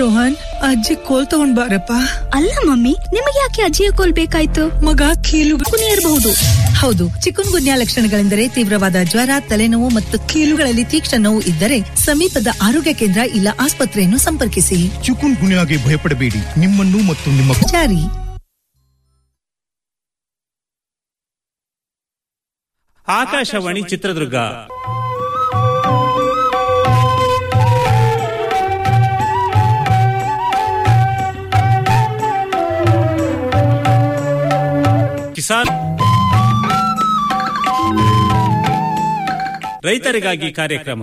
ರೋಹನ್ ಅಜ್ಜಿ ಕೋಲ್ ತಗೊಂಡ್ ಬಾರಪ್ಪ ಅಲ್ಲ ಮಮ್ಮಿ ನಿಮಗೆ ಯಾಕೆ ಅಜ್ಜಿಯ ಕೋಲ್ ಬೇಕಾಯ್ತು ಮಗ ಕೀಲು ಕುನಿ ಇರಬಹುದು ಹೌದು ಚಿಕನ್ ಗುನ್ಯಾ ಲಕ್ಷಣಗಳೆಂದರೆ ತೀವ್ರವಾದ ಜ್ವರ ತಲೆನೋವು ಮತ್ತು ಕೀಲುಗಳಲ್ಲಿ ತೀಕ್ಷ್ಣ ನೋವು ಇದ್ದರೆ ಸಮೀಪದ ಆರೋಗ್ಯ ಕೇಂದ್ರ ಇಲ್ಲ ಆಸ್ಪತ್ರೆಯನ್ನು ಸಂಪರ್ಕಿಸಿ ಚಿಕುನ್ ಗುನ್ಯಾಗೆ ಭಯಪಡಬೇಡಿ ನಿಮ್ಮನ್ನು ಮತ್ತು ನಿಮ್ಮ ಜಾರಿ ಆಕಾಶವಾಣಿ ಚಿತ್ರದುರ್ಗ ಕಿಸಾನ್ ರೈತರಿಗಾಗಿ ಕಾರ್ಯಕ್ರಮ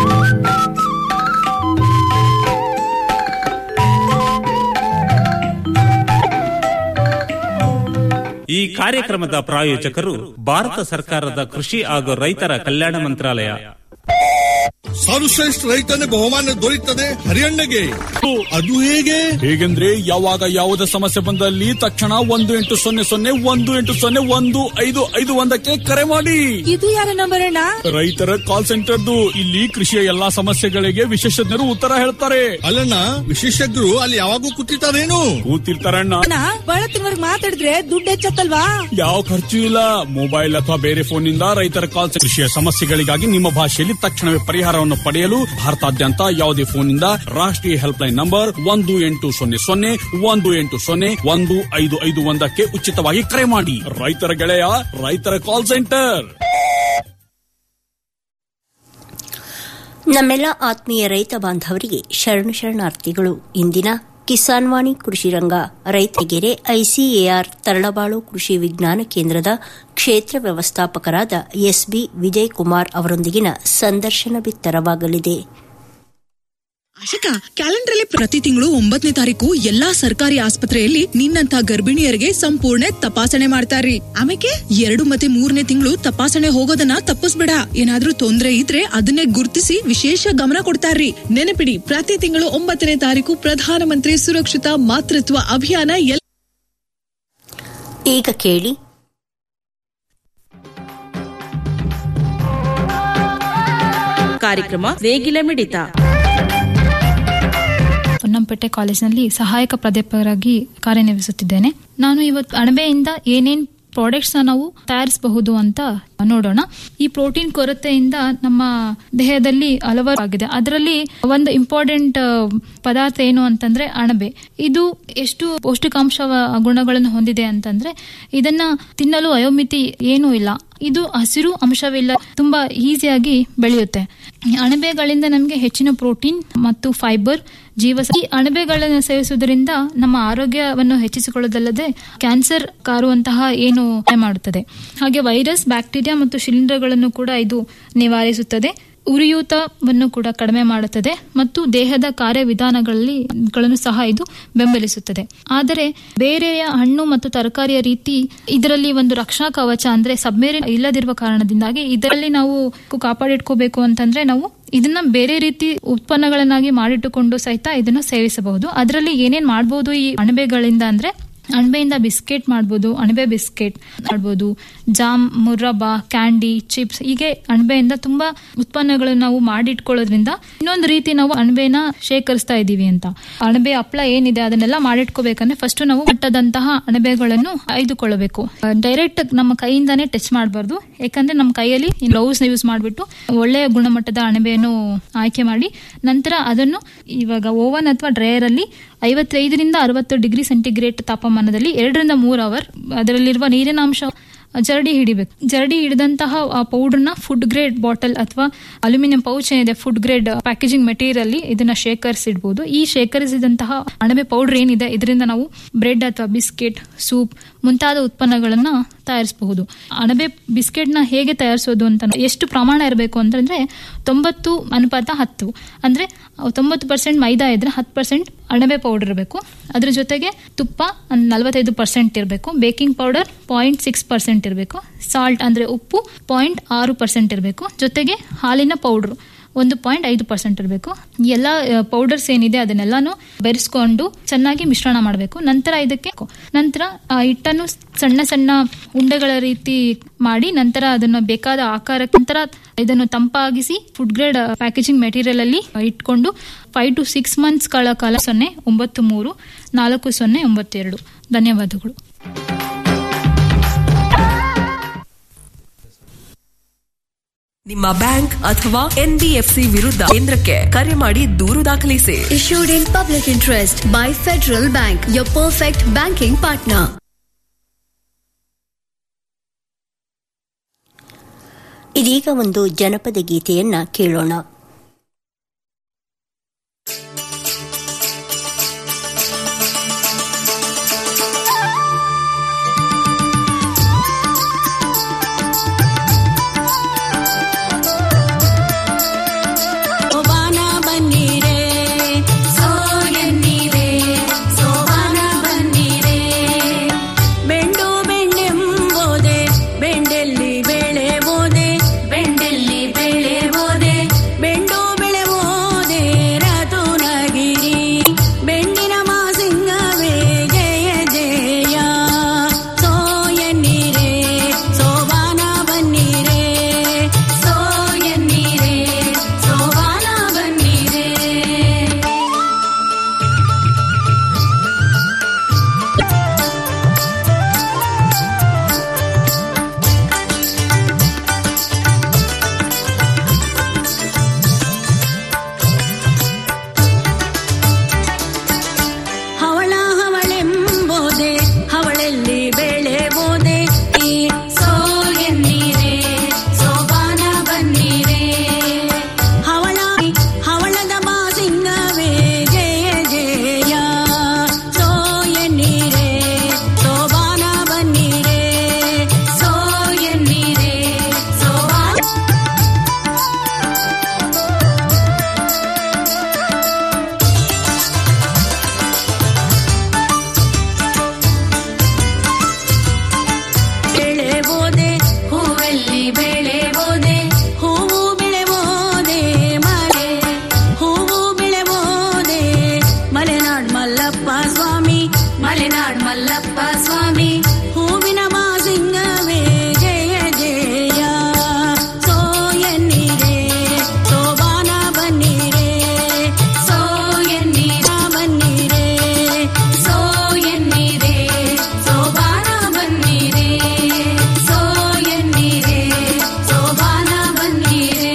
ಈ ಕಾರ್ಯಕ್ರಮದ ಪ್ರಾಯೋಜಕರು ಭಾರತ ಸರ್ಕಾರದ ಕೃಷಿ ಹಾಗೂ ರೈತರ ಕಲ್ಯಾಣ ಮಂತ್ರಾಲಯ ಸರ್ವಶ್ರೇಷ್ಠ ರೈತನ ಬಹುಮಾನ ದೊರೆಯುತ್ತದೆ ಹರಿಯಣ್ಣಗೆ ಅದು ಹೇಗೆ ಹೇಗೆಂದ್ರೆ ಯಾವಾಗ ಯಾವುದೇ ಸಮಸ್ಯೆ ಬಂದಲ್ಲಿ ತಕ್ಷಣ ಒಂದು ಎಂಟು ಸೊನ್ನೆ ಸೊನ್ನೆ ಒಂದು ಎಂಟು ಸೊನ್ನೆ ಒಂದು ಐದು ಐದು ಒಂದಕ್ಕೆ ಕರೆ ಮಾಡಿ ಇದು ಯಾರ ನಂಬರ್ ಅಣ್ಣ ರೈತರ ಕಾಲ್ ಸೆಂಟರ್ದು ಇಲ್ಲಿ ಕೃಷಿಯ ಎಲ್ಲಾ ಸಮಸ್ಯೆಗಳಿಗೆ ವಿಶೇಷಜ್ಞರು ಉತ್ತರ ಹೇಳ್ತಾರೆ ಅಲ್ಲಣ್ಣ ವಿಶೇಷಜ್ಞರು ಅಲ್ಲಿ ಯಾವಾಗೂ ಕೂತಿರ್ತಾರೇನು ಕೂತಿರ್ತಾರಣ್ಣ ಅಣ್ಣ ಬಳತ್ತಿನವರ್ಗ್ ಮಾತಾಡಿದ್ರೆ ದುಡ್ಡು ಹೆಚ್ಚತ್ತಲ್ವಾ ಯಾವ ಖರ್ಚು ಇಲ್ಲ ಮೊಬೈಲ್ ಅಥವಾ ಬೇರೆ ಫೋನ್ ನಿಂದ ರೈತರ ಕಾಲ್ ಸೆ- ಕೃಷಿಯ ಸಮಸ್ಯೆಗಳಿಗಾಗಿ ನಿಮ್ಮ ಭಾಷೆಯಲ್ಲಿ ತಕ್ಷಣವೇ ಪರಿಹಾರವನ್ನು ಪಡೆಯಲು ಭಾರತಾದ್ಯಂತ ಯಾವುದೇ ಫೋನ್ ನಿಂದ ರಾಷ್ಟ್ರೀಯ ಹೆಲ್ಪ್ ಲೈನ್ ನಂಬರ್ ಒಂದು ಎಂಟು ಸೊನ್ನೆ ಸೊನ್ನೆ ಒಂದು ಎಂಟು ಸೊನ್ನೆ ಒಂದು ಐದು ಐದು ಒಂದಕ್ಕೆ ಉಚಿತವಾಗಿ ಕರೆ ಮಾಡಿ ರೈತರ ಗೆಳೆಯ ರೈತರ ಕಾಲ್ ಸೆಂಟರ್ ನಮ್ಮೆಲ್ಲ ಆತ್ಮೀಯ ರೈತ ಬಾಂಧವರಿಗೆ ಶರಣು ಶರಣಾರ್ಥಿಗಳು ಇಂದಿನ ಕಿಸಾನ್ ವಾಣಿ ಕೃಷಿ ರಂಗ ರೈತಗೆರೆ ಐಸಿಎಆರ್ ತರಳಬಾಳು ಕೃಷಿ ವಿಜ್ಞಾನ ಕೇಂದ್ರದ ಕ್ಷೇತ್ರ ವ್ಯವಸ್ಥಾಪಕರಾದ ಎಸ್ಬಿ ವಿಜಯ್ ಕುಮಾರ್ ಅವರೊಂದಿಗಿನ ಸಂದರ್ಶನ ಬಿತ್ತರವಾಗಲಿದೆ ಆಶಿಕಾ ಕ್ಯಾಲೆಂಡರ್ ಅಲ್ಲಿ ಪ್ರತಿ ತಿಂಗಳು ಒಂಬತ್ತನೇ ತಾರೀಕು ಎಲ್ಲಾ ಸರ್ಕಾರಿ ಆಸ್ಪತ್ರೆಯಲ್ಲಿ ನಿನ್ನಂತ ಗರ್ಭಿಣಿಯರಿಗೆ ಸಂಪೂರ್ಣ ತಪಾಸಣೆ ಮಾಡ್ತಾರ್ರಿ ಆಮೇಲೆ ಎರಡು ಮತ್ತೆ ಮೂರನೇ ತಿಂಗಳು ತಪಾಸಣೆ ಹೋಗೋದನ್ನ ತಪ್ಪಿಸ್ಬೇಡ ಏನಾದ್ರೂ ತೊಂದ್ರೆ ಇದ್ರೆ ಅದನ್ನೇ ಗುರುತಿಸಿ ವಿಶೇಷ ಗಮನ ಕೊಡ್ತಾರ್ರಿ ನೆನಪಿಡಿ ಪ್ರತಿ ತಿಂಗಳು ಒಂಬತ್ತನೇ ತಾರೀಕು ಪ್ರಧಾನಮಂತ್ರಿ ಸುರಕ್ಷಿತ ಮಾತೃತ್ವ ಅಭಿಯಾನ ಎಲ್ ಈಗ ಕೇಳಿ ಕಾರ್ಯಕ್ರಮ ನೇಗಿಲ ಮಿಡಿತ ಪೊನ್ನಂಪೇಟೆ ಕಾಲೇಜಿನಲ್ಲಿ ಸಹಾಯಕ ಪ್ರಾಧ್ಯಾಪಕರಾಗಿ ಕಾರ್ಯನಿರ್ವಹಿಸುತ್ತಿದ್ದೇನೆ ನಾನು ಇವತ್ತು ಅಣಬೆಯಿಂದ ಏನೇನ್ ಪ್ರಾಡಕ್ಟ್ಸ್ ನಾವು ತಯಾರಿಸಬಹುದು ಅಂತ ನೋಡೋಣ ಈ ಪ್ರೋಟೀನ್ ಕೊರತೆಯಿಂದ ನಮ್ಮ ದೇಹದಲ್ಲಿ ಹಲವಾರು ಆಗಿದೆ ಅದರಲ್ಲಿ ಒಂದು ಇಂಪಾರ್ಟೆಂಟ್ ಪದಾರ್ಥ ಏನು ಅಂತಂದ್ರೆ ಅಣಬೆ ಇದು ಎಷ್ಟು ಪೌಷ್ಟಿಕಾಂಶ ಗುಣಗಳನ್ನು ಹೊಂದಿದೆ ಅಂತಂದ್ರೆ ಇದನ್ನ ತಿನ್ನಲು ಅಯೋಮಿತಿ ಏನೂ ಇಲ್ಲ ಇದು ಹಸಿರು ಅಂಶವಿಲ್ಲ ತುಂಬಾ ಈಸಿಯಾಗಿ ಬೆಳೆಯುತ್ತೆ ಈ ಅಣಬೆಗಳಿಂದ ನಮಗೆ ಹೆಚ್ಚಿನ ಪ್ರೋಟೀನ್ ಮತ್ತು ಫೈಬರ್ ಜೀವ ಈ ಅಣಬೆಗಳನ್ನು ಸೇವಿಸುವುದರಿಂದ ನಮ್ಮ ಆರೋಗ್ಯವನ್ನು ಹೆಚ್ಚಿಸಿಕೊಳ್ಳುವುದಲ್ಲದೆ ಕ್ಯಾನ್ಸರ್ ಕಾರುವಂತಹ ಏನು ಸಹಾಯ ಮಾಡುತ್ತದೆ ಹಾಗೆ ವೈರಸ್ ಬ್ಯಾಕ್ಟೀರಿಯಾ ಮತ್ತು ಶಿಲೀಂಧ್ರಗಳನ್ನು ಕೂಡ ಇದು ನಿವಾರಿಸುತ್ತದೆ ಉರಿಯೂತವನ್ನು ಕೂಡ ಕಡಿಮೆ ಮಾಡುತ್ತದೆ ಮತ್ತು ದೇಹದ ಕಾರ್ಯವಿಧಾನಗಳಲ್ಲಿ ಗಳನ್ನು ಸಹ ಇದು ಬೆಂಬಲಿಸುತ್ತದೆ ಆದರೆ ಬೇರೆಯ ಹಣ್ಣು ಮತ್ತು ತರಕಾರಿಯ ರೀತಿ ಇದರಲ್ಲಿ ಒಂದು ರಕ್ಷಣಾ ಕವಚ ಅಂದ್ರೆ ಸಬ್ಮೇರಿನ್ ಇಲ್ಲದಿರುವ ಕಾರಣದಿಂದಾಗಿ ಇದರಲ್ಲಿ ನಾವು ಕಾಪಾಡಿಟ್ಕೋಬೇಕು ಅಂತಂದ್ರೆ ನಾವು ಇದನ್ನ ಬೇರೆ ರೀತಿ ಉತ್ಪನ್ನಗಳನ್ನಾಗಿ ಮಾಡಿಟ್ಟುಕೊಂಡು ಸಹಿತ ಇದನ್ನು ಸೇವಿಸಬಹುದು ಅದರಲ್ಲಿ ಏನೇನ್ ಮಾಡಬಹುದು ಈ ಅಣಬೆಗಳಿಂದ ಅಂದ್ರೆ ಅಣಬೆಯಿಂದ ಬಿಸ್ಕೆಟ್ ಮಾಡ್ಬೋದು ಅಣಬೆ ಬಿಸ್ಕೆಟ್ ಮಾಡ್ಬೋದು ಜಾಮ್ ಮುರ್ರಬಾ ಕ್ಯಾಂಡಿ ಚಿಪ್ಸ್ ಹೀಗೆ ಅಣಬೆಯಿಂದ ತುಂಬಾ ಉತ್ಪನ್ನಗಳನ್ನು ನಾವು ಮಾಡಿಟ್ಕೊಳ್ಳೋದ್ರಿಂದ ಇನ್ನೊಂದು ರೀತಿ ನಾವು ಅಣಬೆನ ಶೇಖರಿಸ್ತಾ ಇದೀವಿ ಅಂತ ಅಣಬೆ ಹಪ್ಪಳ ಏನಿದೆ ಅದನ್ನೆಲ್ಲ ಮಾಡಿಟ್ಕೋಬೇಕಂದ್ರೆ ಫಸ್ಟ್ ನಾವು ಮಟ್ಟದಂತಹ ಅಣಬೆಗಳನ್ನು ಆಯ್ದುಕೊಳ್ಳಬೇಕು ಡೈರೆಕ್ಟ್ ನಮ್ಮ ಕೈಯಿಂದಾನೇ ಟಚ್ ಮಾಡಬಾರ್ದು ಯಾಕಂದ್ರೆ ನಮ್ಮ ಕೈಯಲ್ಲಿ ಗ್ಲೌಸ್ ಯೂಸ್ ಮಾಡಿಬಿಟ್ಟು ಒಳ್ಳೆಯ ಗುಣಮಟ್ಟದ ಅಣಬೆಯನ್ನು ಆಯ್ಕೆ ಮಾಡಿ ನಂತರ ಅದನ್ನು ಇವಾಗ ಓವನ್ ಅಥವಾ ಡ್ರೈಯರ್ ಅಲ್ಲಿ ಐವತ್ತೈದರಿಂದ ಅರವತ್ತು ಡಿಗ್ರಿ ಸೆಂಟಿಗ್ರೇಡ್ ತಾಪಮಾನದಲ್ಲಿ ಎರಡರಿಂದ ಮೂರು ಅವರ್ ಅದರಲ್ಲಿರುವ ನೀರಿನ ಅಂಶ ಜರಡಿ ಹಿಡಿಬೇಕು ಜರಡಿ ಹಿಡಿದಂತಹ ಪೌಡರ್ನ ಫುಡ್ ಗ್ರೇಡ್ ಬಾಟಲ್ ಅಥವಾ ಅಲ್ಯೂಮಿನಿಯಂ ಪೌಚ್ ಏನಿದೆ ಫುಡ್ ಗ್ರೇಡ್ ಪ್ಯಾಕೇಜಿಂಗ್ ಮೆಟೀರಿಯಲ್ ಇದನ್ನ ಶೇಖರಿಸಿಡ್ಬೋದು ಈ ಶೇಖರಿಸಿದಂತಹ ಅಣಬೆ ಪೌಡರ್ ಏನಿದೆ ಇದರಿಂದ ನಾವು ಬ್ರೆಡ್ ಅಥವಾ ಬಿಸ್ಕೆಟ್ ಸೂಪ್ ಮುಂತಾದ ಉತ್ಪನ್ನಗಳನ್ನ ತಯಾರಿಸಬಹುದು ಅಣಬೆ ಬಿಸ್ಕೆಟ್ ನ ಹೇಗೆ ತಯಾರಿಸೋದು ಅಂತ ಎಷ್ಟು ಪ್ರಮಾಣ ಇರಬೇಕು ಅಂತಂದ್ರೆ ತೊಂಬತ್ತು ಅನುಪಾತ ಹತ್ತು ಅಂದ್ರೆ ತೊಂಬತ್ತು ಪರ್ಸೆಂಟ್ ಮೈದಾ ಇದ್ರೆ ಹತ್ತು ಪರ್ಸೆಂಟ್ ಅಣಬೆ ಪೌಡರ್ ಇರಬೇಕು ಅದ್ರ ಜೊತೆಗೆ ತುಪ್ಪ ನಲವತ್ತೈದು ಪರ್ಸೆಂಟ್ ಇರಬೇಕು baking powder point six percent ಇರಬೇಕು ಸಾಲ್ಟ್ ಅಂದ್ರೆ ಉಪ್ಪು ಪಾಯಿಂಟ್ ಆರು ಪರ್ಸೆಂಟ್ ಇರಬೇಕು ಜೊತೆಗೆ ಹಾಲಿನ ಪೌಡರ್ ಒಂದು ಪಾಯಿಂಟ್ ಐದು ಪರ್ಸೆಂಟ್ ಇರಬೇಕು ಎಲ್ಲ ಪೌಡರ್ಸ್ ಏನಿದೆ ಅದನ್ನೆಲ್ಲಾನು ಬೆರೆಸ್ಕೊಂಡು ಚೆನ್ನಾಗಿ ಮಿಶ್ರಣ ಮಾಡಬೇಕು ನಂತರ ಇದಕ್ಕೆ ನಂತರ ಆ ಹಿಟ್ಟನ್ನು ಸಣ್ಣ ಸಣ್ಣ ಉಂಡೆಗಳ ರೀತಿ ಮಾಡಿ ನಂತರ ಅದನ್ನು ಬೇಕಾದ ಆಕಾರಕ್ಕೆ ನಂತರ ಇದನ್ನು ತಂಪಾಗಿಸಿ ಫುಡ್ ಗ್ರೇಡ್ ಪ್ಯಾಕೇಜಿಂಗ್ ಮೆಟೀರಿಯಲ್ ಅಲ್ಲಿ ಇಟ್ಕೊಂಡು ಫೈವ್ ಟು ಸಿಕ್ಸ್ ಮಂತ್ಸ್ ಗಳ ಕಾಲ ಸೊನ್ನೆ ಒಂಬತ್ತು ಮೂರು ನಾಲ್ಕು ಸೊನ್ನೆ ಒಂಬತ್ತು ಎರಡು ಧನ್ಯವಾದಗಳು ನಿಮ್ಮ ಬ್ಯಾಂಕ್ ಅಥವಾ ಎನ್ಬಿಎಫ್ಸಿ ವಿರುದ್ಧ ಕೇಂದ್ರಕ್ಕೆ ಕರೆ ಮಾಡಿ ದೂರು ದಾಖಲಿಸಿ Issued in public interest by Federal Bank, your perfect banking partner. ಇದೀಗ ಒಂದು ಜನಪದ ಗೀತೆಯನ್ನ ಕೇಳೋಣ ಸೋಬಾನ ಬನ್ನೀರೆ ಸೋ ಎನ್ನೀರೆ ಸೋಬಾನ ಬನ್ನೀರೆ ಬೆಂಡು ಬೆಂಡೆಂಬೋದೆ ಬೆಂಡೆಲ್ಲಿ ಬೆಳೆ ಬೋದೆ ಬೆಂಡೆಲ್ಲಿ ಬೆಳೆ ಬೋದೆ ಬೆಂಡು ಬೆಳೆ ಬೋದೆ ರತುನಗಿರಿ ಬೆಂಡಿನ ಮಾಸಿಂಗವೇ ಜಯ ಜಯ ಸೋ ಎನ್ನೀರೆ ಸೋಬಾನ ಬನ್ನೀರೆ ಸೋ ಎನ್ನೀರೆ ಸೋಬಾನ ಬನ್ನೀರೆ ಹವಳ ಹವಳೆಂಬೋದೆ ಹವಳೆಲ್ಲಿ ಬೆಳೆ ಬೋದೆ ಈ ಸೋ ಎನ್ನೀರೆ ಸೋಬಾನ ಬನ್ನೀರೆ ಹವಳ ಹವಳದ ಮಾಸಿಂಗವೇ ಜಯ ಜಯ ಸೋ ಎನ್ನೀರೆ ಸೋಬಾನ ಬನ್ನೀರೆ ಸೋ ಎನ್ನೀರೆ ಸೋಬಾನ ಬೆಳೆ ಬೋದೆ ಹೂವೆಲ್ಲಿ ಬೆಳೆ ಬೋದೆ ಹೂವು ಬೆಳೆ ಬೋದೆ ಮಲೆ ಹೂವು ಬೆಳೆ ಬೋದೆ ಮಲೆನಾಡ್ ಮಲ್ಲಪ್ಪ ಸ್ವಾಮಿ ಮಲೆನಾಡ್ ಮಲ್ಲಪ್ಪ ಸ್ವಾಮಿ ಹೂವಿನ ಮಾಸಿಂಗವೇ ಜಯ ಜಯ ಸೋ ಎನ್ನೀರೆ ಸೋಬಾನ ಬನ್ನೀರೆ ಸೋ ಎನ್ನೀರ ಬನ್ನೀರೆ ಸೋ ಎನ್ನೀರೆ ಸೋಬಾನ ಬನ್ನೀರೆ ಸೋ ಎನ್ನೀರೆ ಸೋಬಾನ ಬನ್ನೀರೆ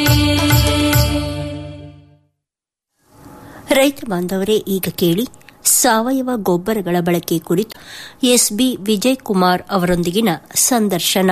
ರೈತ ಬಾಂಧವರೇ ಈಗ ಕೇಳಿ ಸಾವಯವ ಗೊಬ್ಬರಗಳ ಬಳಕೆ ಕುರಿತು ಎಸ್ಬಿ ವಿಜಯ್ ಕುಮಾರ್ ಅವರೊಂದಿಗಿನ ಸಂದರ್ಶನ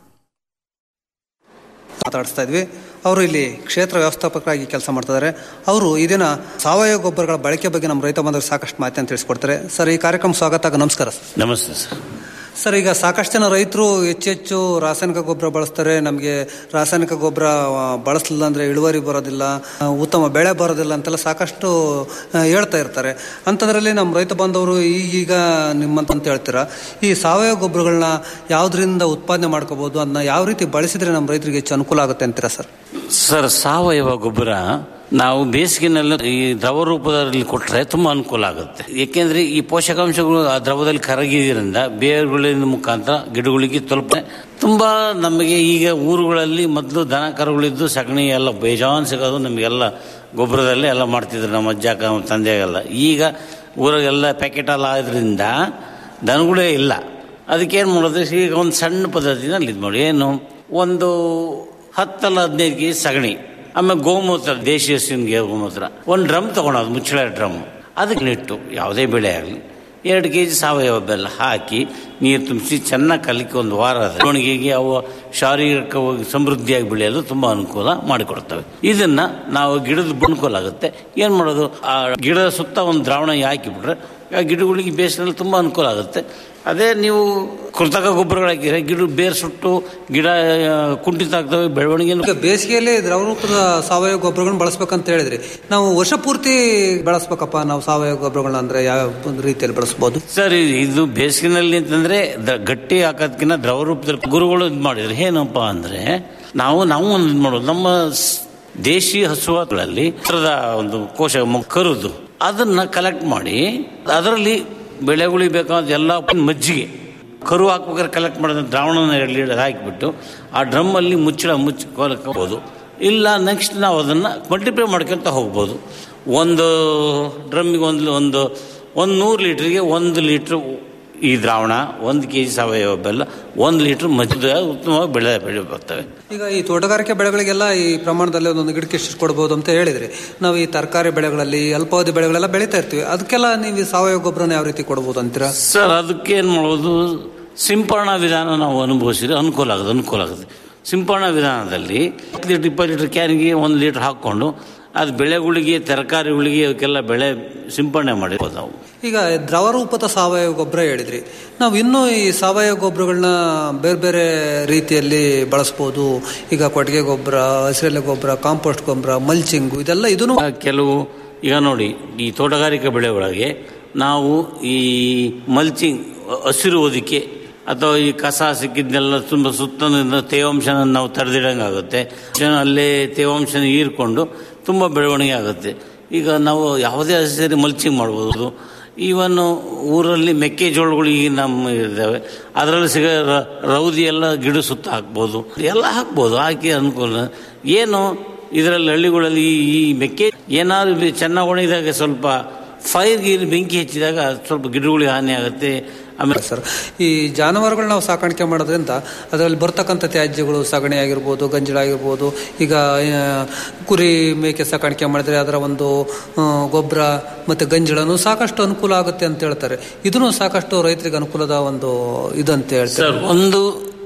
ಮಾತಾಡಿಸ್ತಾ ಇದ್ವಿ ಅವರು ಇಲ್ಲಿ ಕ್ಷೇತ್ರ ವ್ಯವಸ್ಥಾಪಕರಾಗಿ ಕೆಲಸ ಮಾಡ್ತಿದ್ದಾರೆ ಅವರು ಈ ದಿನ ಸಾವಯವ ಗೊಬ್ಬರಗಳ ಬಳಕೆ ಬಗ್ಗೆ ನಮ್ಮ ರೈತ ಬಂದವರು ಸಾಕಷ್ಟು ಮಾಹಿತಿಯನ್ನು ತಿಳಿಸ್ಕೊಡ್ತಾರೆ ಸರ್ ಈ ಕಾರ್ಯಕ್ರಮ ಸ್ವಾಗತ ನಮಸ್ಕಾರ ಸರ್ ನಮಸ್ತೆ ಸರ್ ಸರ್ ಈಗ ಸಾಕಷ್ಟು ಜನ ರೈತರು ಹೆಚ್ಚೆಚ್ಚು ರಾಸಾಯನಿಕ ಗೊಬ್ಬರ ಬಳಸ್ತಾರೆ ನಮಗೆ ರಾಸಾಯನಿಕ ಗೊಬ್ಬರ ಆ, ಬಳಸಲಿಲ್ಲ ಅಂದರೆ ಇಳುವರಿ ಬರೋದಿಲ್ಲ ಆ, ಉತ್ತಮ ಬೆಳೆ ಬರೋದಿಲ್ಲ ಅಂತೆಲ್ಲ ಸಾಕಷ್ಟು ಆ, ಹೇಳ್ತಾ ಇರ್ತಾರೆ ಅಂಥದ್ರಲ್ಲಿ ನಮ್ಮ ರೈತ ಬಾಂಧವರು ಈಗೀಗ ನಿಮ್ಮಂತ ಅಂತ ಹೇಳ್ತೀರಾ ಈ ಸಾವಯವ ಗೊಬ್ಬರಗಳನ್ನ ಯಾವುದರಿಂದ ಉತ್ಪಾದನೆ ಮಾಡ್ಕೋಬಹುದು ಅದನ್ನ ಯಾವ ರೀತಿ ಬಳಸಿದ್ರೆ ನಮ್ಮ ರೈತರಿಗೆ ಹೆಚ್ಚು ಅನುಕೂಲ ಆಗುತ್ತೆ ಅಂತೀರಾ ಸರ್ ಸರ್ ಸಾವಯವ ಗೊಬ್ಬರ ನಾವು ಬೇಸಿಗೆನಲ್ಲಿ ಈ ದ್ರವ ರೂಪದಲ್ಲಿ ಕೊಟ್ಟರೆ ತುಂಬ ಅನುಕೂಲ ಆಗುತ್ತೆ ಏಕೆಂದ್ರೆ ಈ ಪೋಷಕಾಂಶಗಳು ಆ ದ್ರವದಲ್ಲಿ ಕರಗಿದ್ರಿಂದ ಬೇರುಗಳಿನ ಮುಖಾಂತರ ಗಿಡಗಳಿಗೆ ತಲುಪ ತುಂಬಾ ನಮಗೆ ಈಗ ಊರುಗಳಲ್ಲಿ ಮೊದಲು ದನ ಕರುಗಳಿದ್ದು ಸಗಣಿ ಎಲ್ಲ ಬೇಜಾನ್ ಸಿಗೋದು ನಮಗೆಲ್ಲ ಗೊಬ್ಬರದಲ್ಲೇ ಎಲ್ಲ ಮಾಡ್ತಿದ್ರು ನಮ್ಮ ಅಜ್ಜ ಅಕ್ಕ, ನಮ್ಮ ತಂದೆಗೆಲ್ಲ ಈಗ ಊರಾಗೆಲ್ಲ ಪ್ಯಾಕೆಟ್ ಎಲ್ಲ ಆದ್ರಿಂದ ದನಗಳೇ ಇಲ್ಲ ಅದಕ್ಕೇನು ಮಾಡೋದು ಈಗ ಒಂದು ಸಣ್ಣ ಪದ್ಧತಿನಲ್ಲಿ ಇದು ಮಾಡಿ ಏನು ಒಂದು ಹತ್ತಲ್ಲ ಹದಿನೈದು ಕೆ ಜಿ ಸಗಣಿ ಆಮೇಲೆ ಗೋಮೂತ್ರ ದೇಶೀಯ ಹಸುವಿನ ಗೋಮೂತ್ರ ಒಂದು ಡ್ರಮ್ ತೊಗೊಳೋದು ಮುಚ್ಚಳ ಡ್ರಮ್ ಅದಕ್ಕೆ ನೆಟ್ಟು ಯಾವುದೇ ಬೆಳೆ ಆಗಲಿ ಎರಡು ಕೆ ಜಿ ಸಾವಯವ ಬೆಲ್ಲ ಹಾಕಿ ನೀರು ತುಂಬಿಸಿ ಚೆನ್ನಾಗಿ ಕಲಿಕೆ ಒಂದು ವಾರ ಬೆಳವಣಿಗೆಗೆ ಅವು ಶಾರೀರಿಕವಾಗಿ ಸಮೃದ್ಧಿಯಾಗಿ ಬೆಳೆಯಲು ತುಂಬ ಅನುಕೂಲ ಮಾಡಿಕೊಡ್ತವೆ ಇದನ್ನ ನಾವು ಗಿಡದ ಅನುಕೂಲ ಆಗುತ್ತೆ ಏನು ಮಾಡೋದು ಆ ಗಿಡದ ಸುತ್ತ ಒಂದು ದ್ರಾವಣ ಹಾಕಿಬಿಟ್ರೆ ಆ ಗಿಡಗಳಿಗೆ ಬೇಸಿನಲ್ಲಿ ತುಂಬ ಅನುಕೂಲ ಆಗುತ್ತೆ ಅದೇ ನೀವು ಕೃತಕ ಗೊಬ್ಬರಗಳು ಹಾಕಿದ್ರೆ ಗಿಡ ಬೇರ್ ಸುಟ್ಟು ಗಿಡ ಆ, ಕುಂಠಿತ ಆಗ್ತವೆ ಬೆಳವಣಿಗೆ ಈಗ ಬೇಸಿಗೆಯಲ್ಲಿ ದ್ರವರೂಪದ ಸಾವಯವ ಗೊಬ್ಬರಗಳನ್ನ ಬಳಸ್ಬೇಕಂತ ಹೇಳಿದ್ರಿ ನಾವು ವರ್ಷ ಪೂರ್ತಿ ಬಳಸ್ಬೇಕಪ್ಪ ನಾವು ಸಾವಯವ ಗೊಬ್ಬರಗಳನ್ನ ಅಂದ್ರೆ ಯಾವ ಒಂದು ರೀತಿಯಲ್ಲಿ ಬಳಸ್ಬೋದು ಸರ್ ಇದು ಬೇಸಿಗೆನಲ್ಲಿ ಅಂತಂದ್ರೆ ದ- ಗಟ್ಟಿ ಹಾಕೋದಕ್ಕಿಂತ ದ್ರವ ರೂಪದಲ್ಲಿ ಗುರುಗಳು ಇದು ಮಾಡಿದ್ರು ಏನಪ್ಪ ಅಂದ್ರೆ ನಾವು ನಾವು ಒಂದು ಇದು ಮಾಡೋದು ನಮ್ಮ ಸ್- ದೇಶಿ ಹಸುಗಳಲ್ಲಿ ಅದರದ ಒಂದು ಕೋಶ ಮ- ಕರುದು ಅದನ್ನ ಕಲೆಕ್ಟ್ ಮಾಡಿ ಅದರಲ್ಲಿ ಬೆಳೆಗಳಿಗೆ ಬೇಕಾದ ಎಲ್ಲ ಮಜ್ಜಿಗೆ ಕರು ಹಾಕ್ಬೇಕಾದ್ರೆ ಕಲೆಕ್ಟ್ ಮಾಡಿದ ದ್ರಾವಣನ ಲೀಡರ್ ಹಾಕಿಬಿಟ್ಟು ಆ ಡ್ರಮ್ಮಲ್ಲಿ ಮುಚ್ಚಳ ಮುಚ್ಚಿಕೊಳ್ಳಬಹುದು ಇಲ್ಲ ನೆಕ್ಸ್ಟ್ ನಾವು ಅದನ್ನು ಮಲ್ಟಿಪ್ಲೈ ಮಾಡ್ಕೊಂತ ಹೋಗ್ಬೋದು ಒಂದು ಡ್ರಮ್ಮಿಗೆ ಒಂದು ಒಂದು ಒಂದು ನೂರು ಲೀಟ್ರಿಗೆ ಒಂದು ಲೀಟ್ರ್ ಈ ದ್ರಾವಣ ಒಂದು ಕೆ ಜಿ ಸಾವಯವ ಬೆಲ್ಲ ಒಂದು ಲೀಟ್ರ್ ಮಜ್ಜಿಗೆ ಉತ್ತಮವಾಗಿ ಬೆಳೆ ಬೆಳೆ ಬರ್ತವೆ ಈಗ ಈ ತೋಟಗಾರಿಕೆ ಬೆಳೆಗಳಿಗೆಲ್ಲ ಈ ಪ್ರಮಾಣದಲ್ಲಿ ಒಂದೊಂದು ಗಿಡಕ್ಕೆ ಎಷ್ಟು ಕೊಡ್ಬೋದು ಅಂತ ಹೇಳಿದ್ರಿ ನಾವು ಈ ತರಕಾರಿ ಬೆಳೆಗಳಲ್ಲಿ ಅಲ್ಪಾವಧಿ ಬೆಳೆಗಳೆಲ್ಲ ಬೆಳೀತಾ ಇರ್ತೀವಿ ಅದಕ್ಕೆಲ್ಲ ನೀವು ಈ ಸಾವಯವ ಗೊಬ್ಬರನ ಯಾವ ರೀತಿ ಕೊಡ್ಬೋದು ಅಂತೀರಾ ಸರ್ ಅದಕ್ಕೆ ಏನು ಮಾಡ್ಬೋದು ಸಿಂಪರಣಾ ವಿಧಾನ ನಾವು ಅನುಭವಿಸಿದ್ರೆ ಅನುಕೂಲ ಆಗುತ್ತೆ ಅನುಕೂಲ ಆಗುತ್ತೆ ಸಿಂಪರಣಾ ವಿಧಾನದಲ್ಲಿ ಹತ್ತು ಲೀಟ್ರ್ ಇಪ್ಪತ್ತು ಲೀಟ್ರ್ ಕ್ಯಾನಿಗೆ ಒಂದು ಲೀಟ್ರ್ ಹಾಕ್ಕೊಂಡು ಅದು ಬೆಳೆಗಳಿಗೆ ತರಕಾರಿಗಳಿಗೆ ಅವಕ್ಕೆಲ್ಲ ಬೆಳೆ ಸಿಂಪರಣೆ ಮಾಡಿರ್ಬೋದು ನಾವು ಈಗ ದ್ರವ ರೂಪದ ಸಾವಯವ ಗೊಬ್ಬರ ಹೇಳಿದ್ರಿ ನಾವು ಇನ್ನೂ ಈ ಸಾವಯವ ಗೊಬ್ಬರಗಳನ್ನ ಬೇರೆ ಬೇರೆ ರೀತಿಯಲ್ಲಿ ಬಳಸ್ಬೋದು ಈಗ ಕೊಟ್ಟಿಗೆ ಗೊಬ್ಬರ ಹಸಿರೆಲೆ ಗೊಬ್ಬರ ಕಾಂಪೋಸ್ಟ್ ಗೊಬ್ಬರ ಮಲ್ಚಿಂಗು ಇದೆಲ್ಲ ಇದನ್ನು ಆ, ಕೆಲವು ಈಗ ನೋಡಿ ಈ ತೋಟಗಾರಿಕಾ ಬೆಳೆ ಒಳಗೆ ನಾವು ಈ ಮಲ್ಚಿಂಗ್ ಹಸಿರು ಹೊದಿಕೆ ಅಥವಾ ಈ ಕಸ ಸಿಕ್ಕಿದ್ನೆಲ್ಲ ತುಂಬ ಸುತ್ತಲಿಂದ ತೇವಾಂಶನ ನಾವು ತಡೆದಿಡಂಗಾಗುತ್ತೆ ಜನ ಅಲ್ಲೇ ತೇವಾಂಶನ ಹೀರ್ಕೊಂಡು ತುಂಬ ಬೆಳವಣಿಗೆ ಆಗುತ್ತೆ ಈಗ ನಾವು ಯಾವುದೇ ಹಸಿರು ಮಲ್ಚಿಂಗ್ ಮಾಡ್ಬೋದು ಈವನ್ ಊರಲ್ಲಿ ಮೆಕ್ಕೆಜೋಳಗಳು ಈಗ ನಮ್ಮ ಇದ್ದಾವೆ ಅದರಲ್ಲಿ ಸಿಗ ರ- ರೌದಿ ಎಲ್ಲ ಗಿಡ ಸುತ್ತ ಹಾಕ್ಬೋದು ಎಲ್ಲ ಹಾಕ್ಬೋದು ಹಾಕಿ ಅನುಕೂಲ ಏನು ಇದರಲ್ಲಿ ಹಳ್ಳಿಗಳಲ್ಲಿ ಈ ಈ ಮೆಕ್ಕೆ ಏನಾದ್ರು ಇಲ್ಲಿ ಚೆನ್ನಾಗಿ ಒಣಗಿದಾಗ ಸ್ವಲ್ಪ ಫೈರ್ ಗೀರ್ ಬೆಂಕಿ ಹೆಚ್ಚಿದಾಗ ಸ್ವಲ್ಪ ಗಿಡಗಳಿಗೆ ಹಾನಿ ಆಗುತ್ತೆ ಆಮೇಲೆ ಸರ್ ಈ ಜಾನುವಾರುಗಳು ನಾವು ಸಾಕಾಣಿಕೆ ಮಾಡೋದ್ರಿಂದ ಅದರಲ್ಲಿ ಬರ್ತಕ್ಕಂಥ ತ್ಯಾಜ್ಯಗಳು ಸಗಣಿ ಆಗಿರ್ಬೋದು ಗಂಜಲ ಆಗಿರ್ಬೋದು ಈಗ ಆ, ಕುರಿ ಮೇಕೆ ಸಾಕಾಣಿಕೆ ಮಾಡಿದ್ರೆ ಅದರ ಒಂದು ಆ, ಗೊಬ್ಬರ ಮತ್ತು ಗಂಜಳನು ಸಾಕಷ್ಟು ಅನುಕೂಲ ಆಗುತ್ತೆ ಅಂತ ಹೇಳ್ತಾರೆ ಇದನ್ನು ಸಾಕಷ್ಟು ರೈತರಿಗೆ ಅನುಕೂಲದ ಒಂದು ಇದಂತ ಹೇಳ್ತಾರೆ ಸರ್ ಒಂದು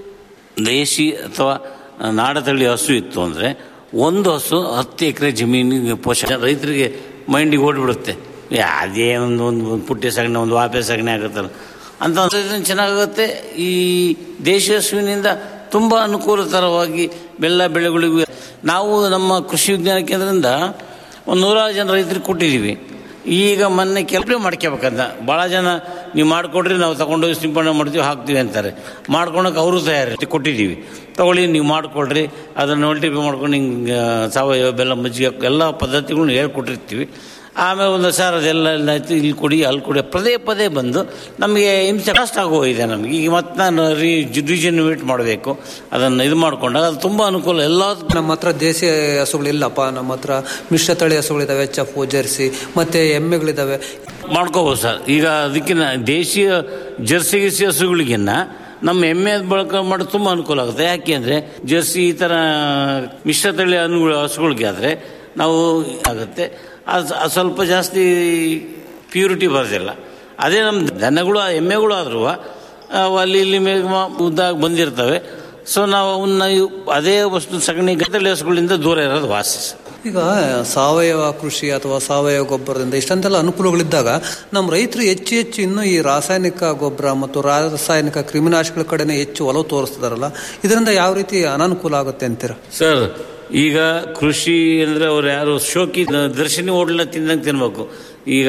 ದೇಶಿ ಅಥವಾ ನಾಡತಳಿ ಹಸು ಇತ್ತು ಅಂದರೆ ಒಂದು ಹಸು ಹತ್ತು ಎಕರೆ ಜಮೀನಿಗೆ ಪೋಷಕ ರೈತರಿಗೆ ಮೈಂಡಿಗೆ ಓಡ್ಬಿಡುತ್ತೆ ಏ, ಅದೇ ಒಂದು ಒಂದು ಒಂದು ಪುಟ್ಟಿ ಸಗಣಿ ಒಂದು ವಾಪೆ ಸಗಣಿ ಆಗುತ್ತಲ್ಲ ಅಂತ ಒಂದು ಚೆನ್ನಾಗುತ್ತೆ ಈ ದೇಶಿ ಹಸುವಿನಿಂದ ತುಂಬ ಅನುಕೂಲಕರವಾಗಿ ಬೆಲ್ಲ ಬೆಳೆಗಳಿಗೂ ನಾವು ನಮ್ಮ ಕೃಷಿ ವಿಜ್ಞಾನ ಕೇಂದ್ರದಿಂದ ಒಂದು ನೂರಾರು ಜನ ರೈತರಿಗೆ ಕೊಟ್ಟಿದ್ದೀವಿ ಈಗ ಮೊನ್ನೆ ಕೆಲಸ ಮಾಡ್ಕೋಬೇಕಂತ ಭಾಳ ಜನ ನೀವು ಮಾಡಿಕೊಡ್ರಿ ನಾವು ತಗೊಂಡೋಗಿ ಸಿಂಪಡಣೆ ಮಾಡ್ತೀವಿ ಹಾಕ್ತೀವಿ ಅಂತಾರೆ ಮಾಡ್ಕೊಳಕ್ಕೆ ಅವರು ತಯಾರಿ ಕೊಟ್ಟಿದ್ದೀವಿ ತಗೊಳ್ಳಿ ನೀವು ಮಾಡಿಕೊಡ್ರಿ ಅದನ್ನು ಮಲ್ಟಿಫೈ ಮಾಡ್ಕೊಂಡು ಹಿಂಗೆ ಸಾವಯವ ಬೆಲ್ಲ ಮಜ್ಜಿಗೆ ಎಲ್ಲ ಪದ್ಧತಿಗಳನ್ನ ಹೇಳ್ಕೊಟ್ಟಿರ್ತೀವಿ ಆಮೇಲೆ ಒಂದು ಸರ್ ಅದೆಲ್ಲ ಎಲ್ಲ ಆಯ್ತು ಇಲ್ಲಿ ಕೊಡಿ ಅಲ್ಲಿ ಕೊಡಿ ಪದೇ ಪದೇ ಬಂದು ನಮಗೆ ಹಿಂಸೆ ಕಷ್ಟ ಆಗೋಗಿದೆ ನಮಗೆ ಈಗ ಮತ್ತೆ ನಾನು ರೀ ರಿಜನ್ಯೂವೇಟ್ ಮಾಡಬೇಕು ಅದನ್ನು ಇದು ಮಾಡ್ಕೊಂಡಾಗ ಅದು ತುಂಬ ಅನುಕೂಲ ಎಲ್ಲ ನಮ್ಮ ಹತ್ರ ದೇಸಿ ಹಸುಗಳಿಲ್ಲಪ್ಪ ನಮ್ಮ ಹತ್ರ ಮಿಶ್ರ ತಳಿ ಹಸುಗಳಿದಾವೆ ಎಚ್ ಎಫ್ ಜರ್ಸಿ ಮತ್ತೆ ಎಮ್ಮೆಗಳಿದಾವೆ ಮಾಡ್ಕೋಬೋದು ಸರ್ ಈಗ ಅದಕ್ಕಿಂತ ದೇಶೀಯ ಜರ್ಸಿ ಗಿರ್ಸಿ ಹಸುಗಳಿಗಿನ್ನ ನಮ್ಮ ಎಮ್ಮೆ ಬಳಕೆ ಮಾಡೋದು ತುಂಬ ಅನುಕೂಲ ಆಗುತ್ತೆ ಯಾಕೆ ಅಂದರೆ ಜರ್ಸಿ ಈ ಥರ ಮಿಶ್ರತಳಿ ಅನುಗಳು ಹಸುಗಳಿಗೆ ಆದರೆ ನಾವು ಆಗುತ್ತೆ ಅದು ಅದು ಸ್ವಲ್ಪ ಜಾಸ್ತಿ ಪ್ಯೂರಿಟಿ ಬರೋದಿಲ್ಲ ಅದೇ ನಮ್ಮ ದನಗಳು ಎಮ್ಮೆಗಳು ಆದರೂ ಅಲ್ಲಿ ಇಲ್ಲಿ ಮೇಘ ಉದ್ದಾಗಿ ಬಂದಿರ್ತವೆ ಸೊ ನಾವು ಅವನ್ನ ಇವ್- ಅದೇ ವಸ್ತು ಸಗಣಿ ಗದ್ದಲೆ ಹಸುಗಳಿಂದ ದೂರ ಇರೋದು ವಾಸಿ ಸರ್. ಈಗ ಸಾವಯವ ಕೃಷಿ ಅಥವಾ ಸಾವಯವ ಗೊಬ್ಬರದಿಂದ ಇಷ್ಟಂತೆಲ್ಲ ಅನುಕೂಲಗಳಿದ್ದಾಗ ನಮ್ಮ ರೈತರು ಹೆಚ್ಚು ಹೆಚ್ಚು ಇನ್ನೂ ಈ ರಾಸಾಯನಿಕ ಗೊಬ್ಬರ ಮತ್ತು ರಾಸಾಯನಿಕ ಕ್ರಿಮಿನಾಶಕಗಳ ಕಡೆನೇ ಹೆಚ್ಚು ಒಲವು ತೋರಿಸ್ತಿದಾರಲ್ಲ ಇದರಿಂದ ಯಾವ ರೀತಿ ಅನಾನುಕೂಲ ಆಗುತ್ತೆ ಅಂತೀರಾ ಸರ್ ಈಗ ಕೃಷಿ ಅಂದ್ರೆ ಅವ್ರು ಯಾರು ಶೋಕಿ ದರ್ಶನಿ ಹೋಟ್ಲ ತಿಂದಂಗೆ ತಿನ್ಬೇಕು ಈಗ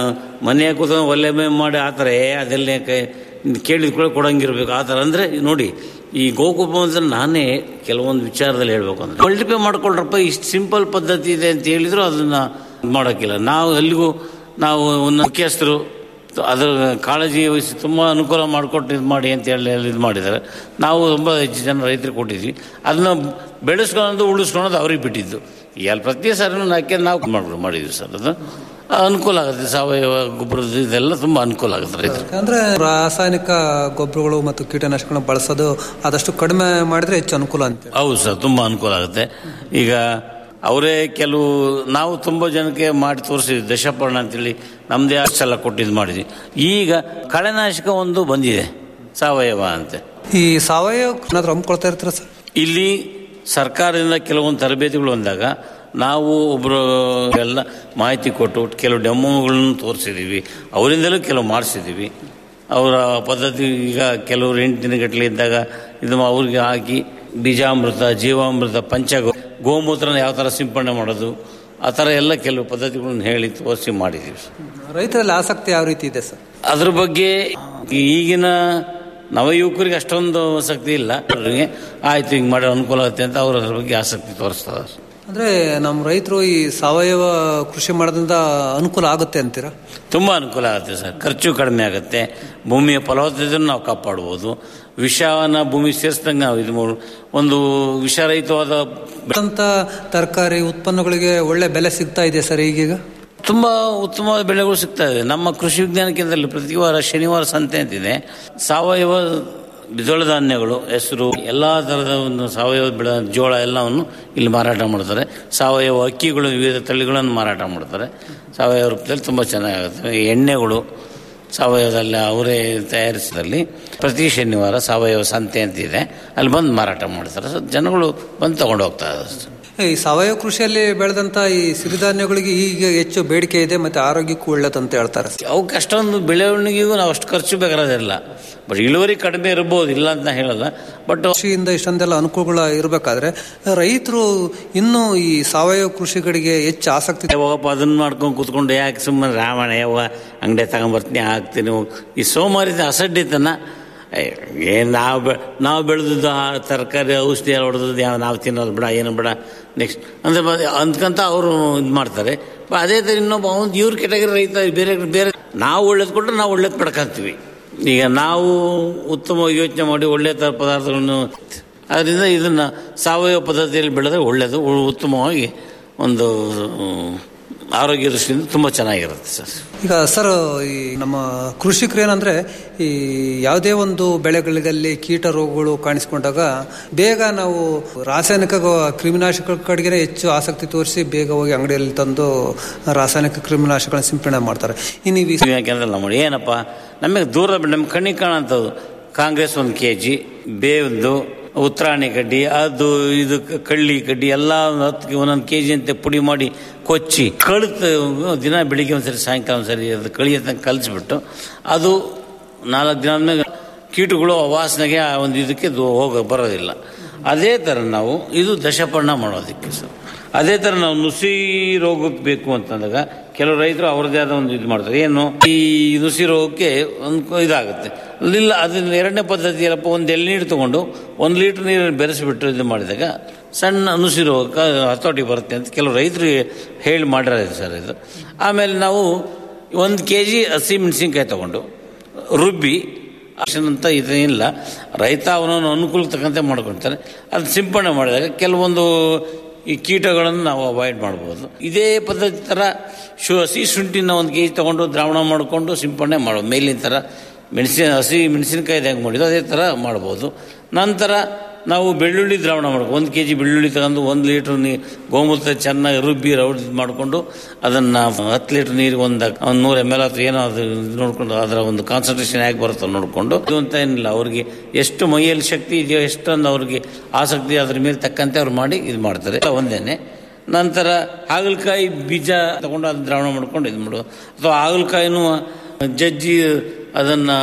ಮನೆ ಕೂತ್ಕೊಂಡು ಒಲೆ ಮೇಲೆ ಮಾಡಿ ಆ ಥರ ಏ ಅದೆಲ್ಲ ಕೇಳಿದ ಕೂಡ ಕೊಡಂಗಿರ್ಬೇಕು ಆ ಥರ ಅಂದರೆ ನೋಡಿ ಈ ಗೋಕುಪ ಅಂದ್ರೆ ನಾನೇ ಕೆಲವೊಂದು ವಿಚಾರದಲ್ಲಿ ಹೇಳ್ಬೇಕು ಅಂದ್ರೆ ಮಲ್ಟಿಪೈ ಮಾಡ್ಕೊಳ್ರಪ್ಪ ಇಷ್ಟು ಸಿಂಪಲ್ ಪದ್ಧತಿ ಇದೆ ಅಂತ ಹೇಳಿದ್ರು ಅದನ್ನ ಇದ್ ಮಾಡೋಕ್ಕಿಲ್ಲ ನಾವು ಎಲ್ಲಿಗೂ ನಾವು ಒಂದು ಮುಖ್ಯಸ್ಥರು ಅದರ ಕಾಳಜಿ ವಹಿಸಿ ತುಂಬ ಅನುಕೂಲ ಮಾಡಿಕೊಟ್ಟು ಇದು ಮಾಡಿ ಅಂತ ಹೇಳಿ ಇದು ಮಾಡಿದ್ದಾರೆ ನಾವು ತುಂಬ ಹೆಚ್ಚು ಜನ ರೈತರಿಗೆ ಕೊಟ್ಟಿದ್ವಿ ಅದನ್ನ ಬೆಳೆಸ್ಕೊಳ್ಳೋದು ಉಳಿಸ್ಕೊಳ್ಳೋದು ಅವ್ರಿಗೆ ಬಿಟ್ಟಿದ್ದು ಎಲ್ಲಿ ಪ್ರತಿ ಸಾರಿ ಹಾಕಿ ನಾವು ಮಾಡಿ ಮಾಡಿದ್ವಿ ಸರ್ ಅದು ಅನುಕೂಲ ಆಗುತ್ತೆ ಸಾವಯವ ಗೊಬ್ಬರದ ಇದೆಲ್ಲ ತುಂಬ ಅನುಕೂಲ ಆಗುತ್ತೆ ರೈತರಿಗೆ ಅಂದ್ರೆ ರಾಸಾಯನಿಕ ಗೊಬ್ಬರಗಳು ಮತ್ತು ಕೀಟನಾಶಕಗಳನ್ನ ಬಳಸೋದು ಆದಷ್ಟು ಕಡಿಮೆ ಮಾಡಿದ್ರೆ ಹೆಚ್ಚು ಅನುಕೂಲ ಅಂತ ಹೌದು ಸರ್ ತುಂಬ ಅನುಕೂಲ ಆಗುತ್ತೆ ಈಗ ಅವರೇ ಕೆಲವು ನಾವು ತುಂಬ ಜನಕ್ಕೆ ಮಾಡಿ ತೋರಿಸಿದ್ವಿ ದಶಪರ್ಣ ಅಂತೇಳಿ ನಮ್ಮದೇ ಅಷ್ಟೆಲ್ಲ ಕೊಟ್ಟಿದ್ದು ಮಾಡಿದ್ವಿ ಈಗ ಕಳೆನಾಶಕ ಒಂದು ಬಂದಿದೆ ಸಾವಯವ ಅಂತೆ ಈ ಸಾವಯವ ಏನಾದ್ರು ಹಮ್ಕೊಳ್ತಾ ಇರ್ತೀರ ಸರ್ ಇಲ್ಲಿ ಸರ್ಕಾರದಿಂದ ಕೆಲವೊಂದು ತರಬೇತಿಗಳು ಬಂದಾಗ ನಾವು ಒಬ್ಬರು ಎಲ್ಲ ಮಾಹಿತಿ ಕೊಟ್ಟು ಕೆಲವು ಡೆಮೋಗಳನ್ನು ತೋರಿಸಿದ್ದೀವಿ ಅವರಿಂದಲೂ ಕೆಲವು ಮಾಡಿಸಿದ್ದೀವಿ ಅವರ ಪದ್ಧತಿ ಈಗ ಕೆಲವರು ಎಂಟು ದಿನಗಟ್ಟಲೆ ಇದ್ದಾಗ ಇದು ಅವ್ರಿಗೆ ಹಾಕಿ ಬೀಜಾಮೃತ ಜೀವಾಮೃತ ಪಂಚ ಗೋಮೂತ್ರನ ಯಾವ ಥರ ಸಿಂಪಡಣೆ ಮಾಡೋದು ಆ ಥರ ಎಲ್ಲ ಕೆಲವು ಪದ್ಧತಿಗಳನ್ನ ಹೇಳಿ ತೋರಿಸಿ ಮಾಡಿದ್ದೀವಿ ರೈತರಲ್ಲಿ ಆಸಕ್ತಿ ಯಾವ ರೀತಿ ಇದೆ ಸರ್ ಅದ್ರ ಬಗ್ಗೆ ಈಗಿನ ನವಯುವಕರಿಗೆ ಅಷ್ಟೊಂದು ಆಸಕ್ತಿ ಇಲ್ಲ ಅವ್ರಿಗೆ ಆಯ್ತು ಹಿಂಗೆ ಮಾಡೋ ಅನುಕೂಲ ಆಗುತ್ತೆ ಅಂತ ಅವ್ರು ಅದ್ರ ಬಗ್ಗೆ ಆಸಕ್ತಿ ತೋರಿಸ್ತಾರೆ ಅಂದ್ರೆ ನಮ್ಮ ರೈತರು ಈ ಸಾವಯವ ಕೃಷಿ ಮಾಡೋದ್ರಿಂದ ಅನುಕೂಲ ಆಗುತ್ತೆ ಅಂತೀರಾ ತುಂಬ ಅನುಕೂಲ ಆಗುತ್ತೆ ಸರ್ ಖರ್ಚು ಕಡಿಮೆ ಆಗುತ್ತೆ ಭೂಮಿಯ ಫಲವತ್ತತೆಯನ್ನು ನಾವು ಕಾಪಾಡ್ಬೋದು ವಿಷವನ್ನ ಭೂಮಿ ಸೇರಿಸ್ದಂಗೆ ನಾವು ಇದು ಮಾಡ್- ಒಂದು ವಿಷರಹಿತವಾದ ಅಂತ ತರಕಾರಿ ಉತ್ಪನ್ನಗಳಿಗೆ ಒಳ್ಳೆ ಬೆಲೆ ಸಿಗ್ತಾ ಇದೆ ಸರ್ ಈಗೀಗ ತುಂಬ ಉತ್ತಮವಾದ ಬೆಳೆಗಳು ಸಿಗ್ತಾ ಇದೆ ನಮ್ಮ ಕೃಷಿ ವಿಜ್ಞಾನ ಕೇಂದ್ರದಲ್ಲಿ ಪ್ರತಿ ವಾರ ಶನಿವಾರ ಸಂತೆ ಅಂತಿದೆ ಸಾವಯವ ದ್ವಿದಳ ಧಾನ್ಯಗಳು ಹೆಸರು ಎಲ್ಲ ಥರದ ಒಂದು ಸಾವಯವ ಬೆಳೆ ಜೋಳ ಎಲ್ಲವನ್ನು ಇಲ್ಲಿ ಮಾರಾಟ ಮಾಡ್ತಾರೆ ಸಾವಯವ ಅಕ್ಕಿಗಳು ವಿವಿಧ ತಳಿಗಳನ್ನು ಮಾರಾಟ ಮಾಡ್ತಾರೆ ಸಾವಯವ ರೂಪದಲ್ಲಿ ತುಂಬ ಚೆನ್ನಾಗುತ್ತೆ ಎಣ್ಣೆಗಳು ಸಾವಯವದಲ್ಲಿ ಅವರೇ ತಯಾರಿಸಿದಲ್ಲಿ ಪ್ರತಿ ಶನಿವಾರ ಸಾವಯವ ಸಂತೆ ಅಂತಿದೆ ಅಲ್ಲಿ ಬಂದು ಮಾರಾಟ ಮಾಡ್ತಾರೆ ಸೊ ಜನಗಳು ಬಂದು ತಗೊಂಡು ಹೋಗ್ತಾ ಇದ್ದಾರೆ ಈ ಸಾವಯವ ಕೃಷಿಯಲ್ಲಿ ಬೆಳೆದಂತ ಈ ಸಿರಿಧಾನ್ಯಗಳಿಗೆ ಈಗ ಹೆಚ್ಚು ಬೇಡಿಕೆ ಇದೆ ಮತ್ತೆ ಆರೋಗ್ಯಕ್ಕೂ ಒಳ್ಳೇದಂತ ಹೇಳ್ತಾರೆ ಅವಕ್ಕೆ ಅಷ್ಟೊಂದು ಬೆಳವಣಿಗೆಗೂ ನಾವು ಅಷ್ಟು ಖರ್ಚು ಬೇಕಾಗೋದಿಲ್ಲ ಬಟ್ ಇಳುವರಿ ಕಡಿಮೆ ಇರ್ಬೋದು ಇಲ್ಲ ಅಂತ ನಾ ಹೇಳಲ್ಲ ಬಟ್ ಕೃಷಿಯಿಂದ ಇಷ್ಟೊಂದೆಲ್ಲ ಅನುಕೂಲಗಳು ಇರಬೇಕಾದ್ರೆ ರೈತರು ಇನ್ನೂ ಈ ಸಾವಯವ ಕೃಷಿಗಳಿಗೆ ಹೆಚ್ಚು ಆಸಕ್ತಿ ಯಾವಾಗಪ್ಪ ಅದನ್ನ ಮಾಡ್ಕೊಂಡು ಕೂತ್ಕೊಂಡು ಯಾಕೆ ಸುಮ್ಮನೆ ರಾವಣ ಯಾವ ಅಂಗಡಿ ತಗೊಂಬರ್ತೀನಿ ಹಾಕ್ತೀನಿ ಈ ಸೋಮಾರಿತ ಅಸಡ್ಡಿತನ ಏನು ನಾವು ಬೆ ನಾವು ಬೆಳೆದಿದ್ದು ಆ ತರಕಾರಿ ಔಷಧಿ ಎಲ್ಲ ಹೊಡೆದದ್ದು ಯಾವ ನಾವು ತಿನ್ನೋದು ಬಿಡ ಏನು ಬಿಡ ನೆಕ್ಸ್ಟ್ ಅಂದ್ರೆ ಮತ್ತೆ ಅಂದ್ಕಂತ ಅವರು ಇದು ಮಾಡ್ತಾರೆ ಬ- ಅದೇ ಥರ ಇನ್ನೊಬ್ಬ ಅವ್ನು ಇವ್ರ ಕೆಟಗರಿ ರೈತ ಬೇರೆ ಬೇರೆ ನಾವು ಒಳ್ಳೇದು ಕೊಟ್ಟರೆ ನಾವು ಒಳ್ಳೇದು ಪಡ್ಕೊಂತೀವಿ ಈಗ ನಾವು ಉತ್ತಮವಾಗಿ ಯೋಚನೆ ಮಾಡಿ ಒಳ್ಳೆ ಥರ ಪದಾರ್ಥಗಳನ್ನು ಅದರಿಂದ ಇದನ್ನ ಸಾವಯವ ಪದ್ಧತಿಯಲ್ಲಿ ಬೆಳೆದ್ರೆ ಒಳ್ಳೆಯದು ಉ- ಉತ್ತಮವಾಗಿ ಒಂದು ಆರೋಗ್ಯ ದೃಷ್ಟಿಯಿಂದ ತುಂಬ ಚೆನ್ನಾಗಿರುತ್ತೆ ಸರ್ ಈಗ ಸರ್ ಈ ನಮ್ಮ ಕೃಷಿಕರು ಏನಂದ್ರೆ ಈ ಯಾವುದೇ ಒಂದು ಬೆಳೆಗಳಲ್ಲಿ ಕೀಟ ರೋಗಗಳು ಕಾಣಿಸ್ಕೊಂಡಾಗ ಬೇಗ ನಾವು ರಾಸಾಯನಿಕ ಗೊ- ಕ್ರಿಮಿನಾಶಕಗಳ ಕಡೆಗೆ ಹೆಚ್ಚು ಆಸಕ್ತಿ ತೋರಿಸಿ ಬೇಗ ಹೋಗಿ ಅಂಗಡಿಯಲ್ಲಿ ತಂದು ರಾಸಾಯನಿಕ ಕ್ರಿಮಿನಾಶಕಗಳನ್ನ ಸಿಂಪಡಣೆ ಮಾಡ್ತಾರೆ ಇನ್ನು ಈ ವಿ- ಯಾಕೆಂದ್ರೆ ನಮ್ಮ ಏನಪ್ಪ ನಮಗೆ ದೂರ ನಮ್ಮ ಕಣ್ಣಿಗೆ ಕಾಣಂಥದ್ದು ಕಾಂಗ್ರೆಸ್ ಒಂದು ಕೆ ಜಿ ಬೇವ್ದು ಉತ್ತರಾಣಿ ಕಡ್ಡಿ ಅದು ಇದು ಕ- ಕಳ್ಳಿ ಕಡ್ಡಿ ಎಲ್ಲ ಒಂದು ಹತ್ತು ಒಂದೊಂದು ಕೆ ಜಿ ಅಂತ ಪುಡಿ ಮಾಡಿ ಕೊಚ್ಚಿ ಕಳಿತು ದಿನ ಬೆಳಿಗ್ಗೆ ಒಂದ್ಸರಿ ಸಾಯಂಕಾಲ ಒಂದ್ಸರಿ ಅದು ಕಳಿಯ ತನಕ ಕಲಿಸ್ಬಿಟ್ಟು ಅದು ನಾಲ್ಕು ದಿನ ಆದ್ಮೇಲೆ ಕೀಟಗಳು ಆ ವಾಸನೆಗೆ ಆ ಒಂದು ಇದಕ್ಕೆ ಅದು ಹೋಗ ಬರೋದಿಲ್ಲ ಅದೇ ಥರ ನಾವು ಇದು ದಶಪರ್ಣ ಮಾಡೋದಕ್ಕೆ ಸರ್ ಅದೇ ಥರ ನಾವು ನುಸಿ ರೋಗಕ್ಕೆ ಬೇಕು ಅಂತಂದಾಗ ಕೆಲವು ರೈತರು ಅವ್ರದ್ದೇ ಆದ ಒಂದು ಇದು ಮಾಡ್ತಾರೆ ಏನು ಈ ನುಸಿ ರೋಗಕ್ಕೆ ಒಂದು ಇದಾಗುತ್ತೆ ಇಲ್ಲ ಅದನ್ನ ಎರಡನೇ ಪದ್ಧತಿ ಏನಪ್ಪ ಒಂದು ಎಳ್ನೀರು ತಗೊಂಡು ಒಂದು ಲೀಟ್ರ್ ನೀರನ್ನು ಬೆರೆಸಿಬಿಟ್ಟು ಇದು ಮಾಡಿದಾಗ ಸಣ್ಣ ನುಸಿ ರೋಗಕ್ಕೆ ಹತೋಟಿ ಬರುತ್ತೆ ಅಂತ ಕೆಲವು ರೈತರು ಹೇಳಿ ಮಾಡಿರೋದು ಸರ್ ಇದು ಆಮೇಲೆ ನಾವು ಒಂದು ಕೆ ಜಿ ಹಸಿ ಮೆಣಸಿನ್ಕಾಯಿ ತಗೊಂಡು ರುಬ್ಬಿ ಅಷ್ಟನ್ ಅಂತ ಇದೇನಿಲ್ಲ ರೈತ ಅವನವನ ಅನುಕೂಲಕ್ಕೆ ತಕ್ಕಂತೆ ಮಾಡ್ಕೊಳ್ತಾನೆ ಅದು ಸಿಂಪಡಣೆ ಮಾಡಿದಾಗ ಕೆಲವೊಂದು ಈ ಕೀಟಗಳನ್ನು ನಾವು ಅವಾಯ್ಡ್ ಮಾಡ್ಬೋದು ಇದೇ ಪದ್ಧತಿ ಥರ ಶು ಹಸಿ ಶುಂಠಿನ ಒಂದು ಕೆ ಜಿ ತೊಗೊಂಡು ದ್ರಾವಣ ಮಾಡಿಕೊಂಡು ಸಿಂಪಡಣೆ ಮಾಡ್ಬೋದು ಮೇಲಿನ ಥರ ಮೆಣಸಿನ ಹಸಿ ಮೆಣಸಿನಕಾಯಿ ಹೆಂಗೆ ಮಾಡಿದ್ದು ಅದೇ ಥರ ಮಾಡ್ಬೋದು ನಂತರ ನಾವು ಬೆಳ್ಳುಳ್ಳಿ ದ್ರಾವಣ ಮಾಡ್ಕೊ ಒಂದು ಕೆ ಜಿ ಬೆಳ್ಳುಳ್ಳಿ ತಗೊಂಡು ಒಂದು ಲೀಟ್ರ್ ನೀರು ಗೋಮೂತ್ರ ಚೆನ್ನಾಗಿ ರುಬ್ಬಿ ರೌಡ್ ಇದು ಮಾಡಿಕೊಂಡು ಅದನ್ನು ಹತ್ತು ಲೀಟ್ರ್ ನೀರಿಗೆ ಒಂದು ಒಂದು ನೂರು ಎಮ್ ಎಲ್ ಅಥವಾ ಏನೋ ಅದು ಇದು ನೋಡಿಕೊಂಡು ಅದರ ಒಂದು ಕಾನ್ಸಂಟ್ರೇಷನ್ ಹೇಗೆ ಬರುತ್ತೋ ನೋಡಿಕೊಂಡು ಇದು ಅಂತ ಏನಿಲ್ಲ ಅವ್ರಿಗೆ ಎಷ್ಟು ಮೈಯಲ್ಲಿ ಶಕ್ತಿ ಇದೆಯೋ ಎಷ್ಟೊಂದು ಅವ್ರಿಗೆ ಆಸಕ್ತಿ ಅದ್ರ ಮೇಲೆ ತಕ್ಕಂತೆ ಅವ್ರು ಮಾಡಿ ಇದು ಮಾಡ್ತಾರೆ ಒಂದೇನೆ ನಂತರ ಹಾಗಲಕಾಯಿ ಬೀಜ ತಗೊಂಡು ಅದು ದ್ರಾವಣ ಮಾಡ್ಕೊಂಡು ಇದು ಮಾಡೋದು ಅಥವಾ ಹಾಗಲಕಾಯಿನೂ ಜಜ್ಜಿ ಅದನ್ನು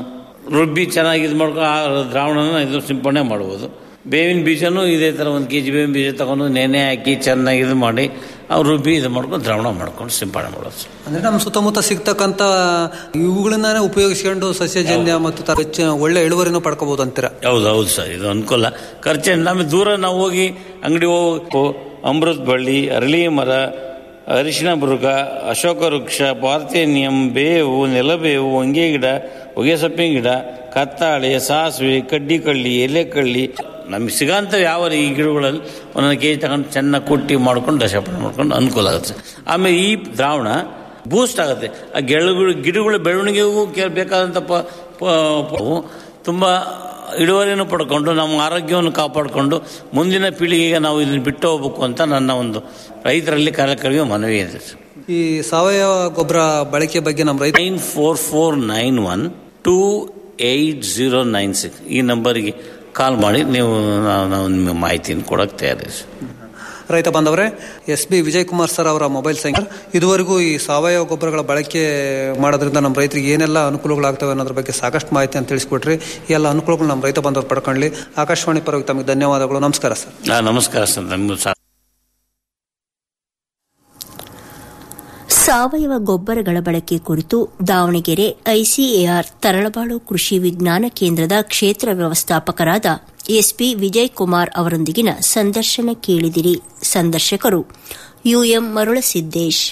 ರುಬ್ಬಿ ಚೆನ್ನಾಗಿ ಇದು ಮಾಡ್ಕೊಂಡು ಆ ದ್ರಾವಣನ ಇದು ಸಿಂಪಡಣೆ ಮಾಡ್ಬೋದು ಬೇವಿನ ಬೀಜನೂ ಇದೇ ಥರ ಒಂದು ಕೆ ಜಿ ಬೇವಿನ ಬೀಜ ತಗೊಂಡು ನೆನೆ ಹಾಕಿ ಚೆನ್ನಾಗಿ ಇದು ಮಾಡಿ ಅವ್ರು ರುಬ್ಬಿ ಇದು ಮಾಡ್ಕೊಂಡು ದ್ರಾವಣ ಮಾಡ್ಕೊಂಡು ಸಿಂಪಡಣೆ ಮಾಡೋದು ಅಂದ್ರೆ ನಮ್ಮ ಸುತ್ತಮುತ್ತ ಸಿಗ್ತಕ್ಕಂತ ಇವುಗಳನ್ನೇ ಉಪಯೋಗಿಸ್ಕೊಂಡು ಸಸ್ಯಜನ್ಯ ಮತ್ತು ತ- ಹೆಚ್ಚು ಒಳ್ಳೆ ಇಳುವರಿನೂ ಪಡ್ಕೋಬಹುದು ಅಂತೀರಾ ಹೌದು ಹೌದು ಸರ್ ಇದು ಅನುಕೂಲ ಖರ್ಚೇನು ನಮಗೆ ದೂರ ನಾವು ಹೋಗಿ ಅಂಗಡಿ ಹೋಗಿ ಅಮೃತ ಬಳ್ಳಿ ಅರಳಿ ಮರ ಅರಿಶಿಣ ಮೃಗ ಅಶೋಕ ವೃಕ್ಷ ಪಾರ್ಥೇನಿಯಂ ಬೇವು ನೆಲಬೇವು ಹೊಂಗೆ ಗಿಡ ಹೊಗೆಸೊಪ್ಪಿನ ಗಿಡ ಕತ್ತಾಳೆ ಸಾಸಿವೆ ಕಡ್ಡಿ ಕಳ್ಳಿ ಎಲೆ ಕಳ್ಳಿ ನಮಗೆ ಸಿಗೋಂಥ ಯಾವ ಈ ಗಿಡಗಳಲ್ಲಿ ಒಂದೊಂದು ಕೆ ಜಿ ತಗೊಂಡು ಚೆನ್ನಾಗಿ ಕುಟ್ಟಿ ಮಾಡ್ಕೊಂಡು ದಶಪಣ ಮಾಡ್ಕೊಂಡು ಅನುಕೂಲ ಆಗುತ್ತೆ ಆಮೇಲೆ ಈ ದ್ರಾವಣ ಬೂಸ್ಟ್ ಆಗುತ್ತೆ ಆ ಗೆಳಗಳು ಗಿಡಗಳ ಬೆಳವಣಿಗೆಗೂ ಕೆ- ಬೇಕಾದಂಥ ಪ ಪ- ಪ- ತುಂಬ ಇಳುವರಿಯನ್ನು ಪಡ್ಕೊಂಡು ನಮ್ಮ ಆರೋಗ್ಯವನ್ನು ಕಾಪಾಡಿಕೊಂಡು ಮುಂದಿನ ಪೀಳಿಗೆಗೆ ನಾವು ಇದನ್ನು ಬಿಟ್ಟು ಹೋಗ್ಬೇಕು ಅಂತ ನನ್ನ ಒಂದು ರೈತರಲ್ಲಿ ಕಾರ್ಯಕ್ರಮ ಮನವಿ ಇದೆ ಸರ್ ಈ ಸಾವಯವ ಗೊಬ್ಬರ ಬಳಕೆ ಬಗ್ಗೆ ನಮ್ಮ ರೈತ nine four four nine one two eight zero nine six ಈ ನಂಬರಿಗೆ ಕಾಲ್ ಮಾಡಿ ನೀವು ನಾವು ನಾವು ನಿಮಗೆ ಮಾಹಿತಿಯನ್ನು ಕೊಡೋಕ್ಕೆ ತಯಾರಿ ಸರ್ ರೈತ ಬಾಂಧವರೇ S B Vijay Kumar sir ಅವರ ಮೊಬೈಲ್ ಸಂಖ್ಯೆ ಇದುವರೆಗೂ ಈ ಸಾವಯವ ಗೊಬ್ಬರಗಳ ಬಳಕೆ ಮಾಡೋದ್ರಿಂದ ನಮ್ಮ ರೈತರಿಗೆ ಏನೆಲ್ಲ ಅನುಕೂಲಗಳಾಗ್ತವೆ ಅನ್ನೋದ್ರ ಬಗ್ಗೆ ಸಾಕಷ್ಟು ಮಾಹಿತಿ ಅಂತ ತಿಳಿಸ್ಕೊಟ್ರಿ ಈ ಎಲ್ಲ ಅನುಕೂಲಗಳು ನಮ್ಮ ರೈತ ಬಾಂಧವರು ಪಡ್ಕೊಳ್ಳಿ ಆಕಾಶವಾಣಿ ಪರವಾಗಿ ತಮಗೆ ಧನ್ಯವಾದಗಳು ನಮಸ್ಕಾರ ಸರ್ ಹಾಂ ನಮಸ್ಕಾರ ಸರ್ ನಮಗೂ ಸಾ ಸಾವಯವ ಗೊಬ್ಬರಗಳ ಬಳಕೆ ಕುರಿತು ದಾವಣಗೆರೆ ಐಸಿಎಆರ್ ತರಳಬಾಳು ಕೃಷಿ ವಿಜ್ಞಾನ ಕೇಂದ್ರದ ಕ್ಷೇತ್ರ ವ್ಯವಸ್ಥಾಪಕರಾದ ಎಸ್ಪಿ ವಿಜಯ್ ಕುಮಾರ್ ಅವರೊಂದಿಗಿನ ಸಂದರ್ಶನ ಕೇಳಿದಿರಿ ಸಂದರ್ಶಕರು ಯುಎಂ ಮರುಳಸಿದ್ದೇಶ್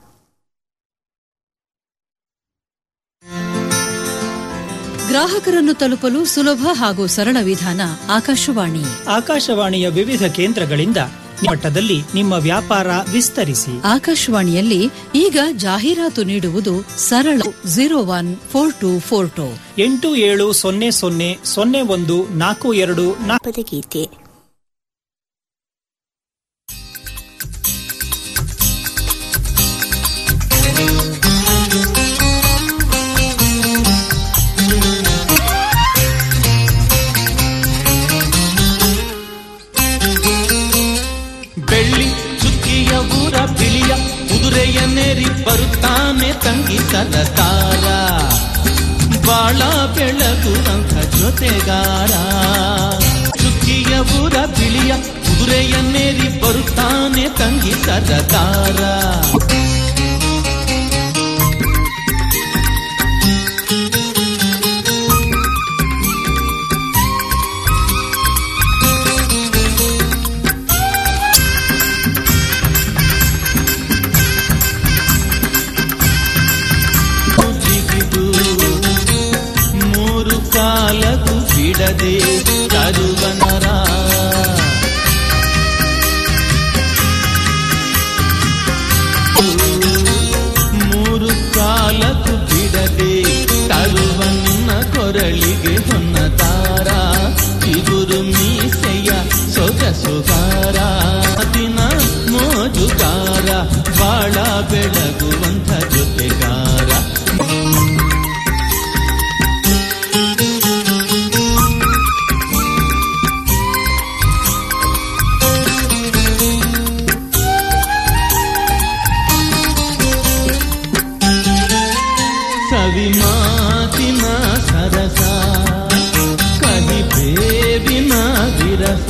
ಗ್ರಾಹಕರನ್ನು ತಲುಪಲು ಸುಲಭ ಹಾಗೂ ಸರಳ ವಿಧಾನ ಆಕಾಶವಾಣಿ ಆಕಾಶವಾಣಿಯ ವಿವಿಧ ಕೇಂದ್ರಗಳಿಂದ ಮಟ್ಟದಲ್ಲಿ ನಿಮ್ಮ ವ್ಯಾಪಾರ ವಿಸ್ತರಿಸಿ ಆಕಾಶವಾಣಿಯಲ್ಲಿ ಈಗ ಜಾಹೀರಾತು ನೀಡುವುದು ಸರಳ zero one four two four two ಎಂಟು ಏಳು ಸೊನ್ನೆ ಸೊನ್ನೆ ಸೊನ್ನೆ ಒಂದು ನಾಲ್ಕು ಎರಡು ನಾಲ್ಪದ ಗೀತೆ ಬೆಳ್ಳಿ ಚುಕ್ಕಿಯ ಊರ ಬಿಳಿಯ ಕುದುರೆಯನ್ನೇರಿ ಬರುತ್ತಾನೆ ತಂಗಿ ಸರದಾರ ಬಾಳ ಬೆಳಗುವಂಥ ಜೊತೆಗಾರ ಚುಕ್ಕಿಯ ಊರ ಬಿಳಿಯ ಕುದುರೆಯನ್ನೇರಿ ಬರುತ್ತಾನೆ ತಂಗಿ ಸರದಾರ ಜಿಗಿದು ಮೂರು ಕಾಲಕ್ಕೂ ಬಿಡದೆ ತರುವನರ ಮೂರು ಕಾಲಕ್ಕೂ ಬಿಡದೆ ತರುವ ನಿನ್ನ ಕೊರಳಿಗೆ ಹೊನ್ನ ತಾರ ಚಿಗುರು ಮೀಸೆಯ ಸೊಗಸುಗಾರ ದಿನ ಮೋಜುಗಾರ ಬಾಳ ಬೆಳಗುವಂಥ ಜೊತೆಗಾರ ಸವಿ ಮಾತಿನ ಸರಸ ಕಹಿ ಬೇವಿನ ವಿರಸ